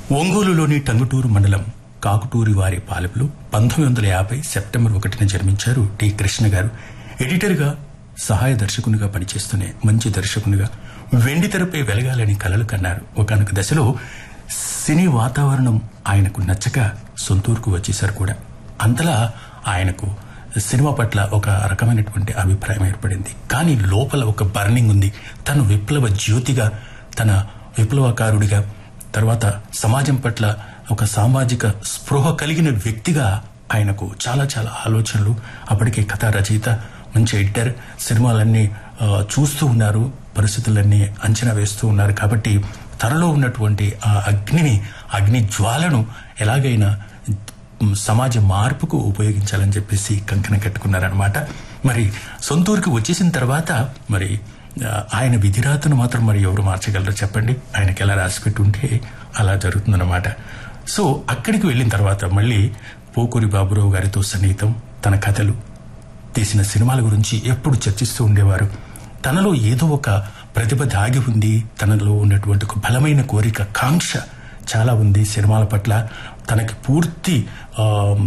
ఒంగోలులోని టంగుటూరు మండలం కాకుటూరి వారి పాలెపులు పంతొమ్మిది వందల యాభై సెప్టెంబర్ ఒకటిన జన్మించారు టి కృష్ణ గారు ఎడిటర్గా సహాయ దర్శకునిగా పనిచేస్తూనే మంచి దర్శకునిగా వెండి తెరపై వెలగాలని కలలు కన్నారు ఒకనొక దశలో సినీ వాతావరణం ఆయనకు నచ్చక సొంతూరుకు వచ్చేశారు కూడా అంతలా ఆయనకు సినిమా పట్ల ఒక రకమైనటువంటి అభిప్రాయం ఏర్పడింది కానీ లోపల ఒక బర్నింగ్ ఉంది తను విప్లవ జ్యోతిగా తన విప్లవకారుడిగా తర్వాత సమాజం పట్ల ఒక సామాజిక స్పృహ కలిగిన వ్యక్తిగా ఆయనకు చాలా చాలా ఆలోచనలు అప్పటికే కథా రచయిత మంచి ఎడిటర్ సినిమాలన్నీ ఆ, చూస్తూ ఉన్నారు పరిస్థితులన్నీ అంచనా వేస్తూ ఉన్నారు కాబట్టి తనలో ఉన్నటువంటి ఆ అగ్నిని అగ్ని జ్వాలను ఎలాగైనా మ్, సమాజ మార్పుకు ఉపయోగించాలని చెప్పేసి కంకణ కట్టుకున్నారనమాట మరి సొంతూరుకి వచ్చేసిన తర్వాత మరి ఆ, ఆయన విధిరాతను మాత్రం మరి ఎవరు మార్చగలరో చెప్పండి ఆయనకి ఎలా రాసిపెట్టి ఉంటే అలా జరుగుతుందన్నమాట సో అక్కడికి వెళ్ళిన తర్వాత మళ్ళీ పోకూరి బాబురావు గారితో సన్నిహితం తన కథలు తీసిన సినిమాల గురించి ఎప్పుడు చర్చిస్తూ ఉండేవారు తనలో ఏదో ఒక ప్రతిభ దాగి ఉంది తనలో ఉన్నటువంటి ఒక బలమైన కోరిక కాంక్ష చాలా ఉంది సినిమాల పట్ల తనకి పూర్తి ఆ,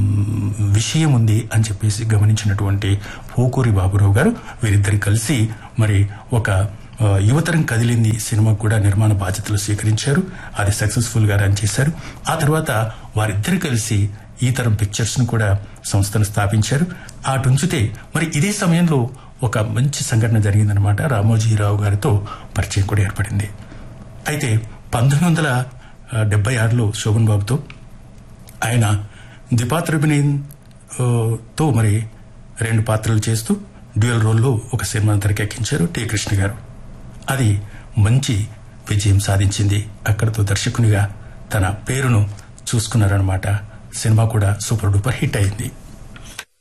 విషయం ఉంది అని చెప్పేసి గమనించినటువంటి పోకూరి బాబురావు గారు వీరిద్దరు కలిసి మరి ఒక ఆ, యువతరం కదిలింది సినిమా కూడా నిర్మాణ బాధ్యతలు స్వీకరించారు అది సక్సెస్ఫుల్ గా రన్ చేశారు ఆ తర్వాత వారిద్దరు కలిసి ఈ తరం పిక్చర్స్ ను కూడా సంస్థను స్థాపించారు అటు ఉంచితే మరి ఇదే సమయంలో ఒక మంచి సంఘటన జరిగిందనమాట రామోజీరావు గారితో పరిచయం కూడా ఏర్పడింది అయితే పంతొమ్మిది వందల డెబ్బై ఆరులో శోభన్ బాబుతో ఆయన ద్విపాత్రభినయం ఆ, తో మరి రెండు పాత్రలు చేస్తూ డ్యూయల్ రోల్లో ఒక సినిమాను తెరకెక్కించారు టి కృష్ణ గారు అది మంచి విజయం సాధించింది అక్కడతో దర్శకునిగా తన పేరును చూసుకున్నారనమాట సినిమా కూడా సూపర్ డూపర్ హిట్ అయింది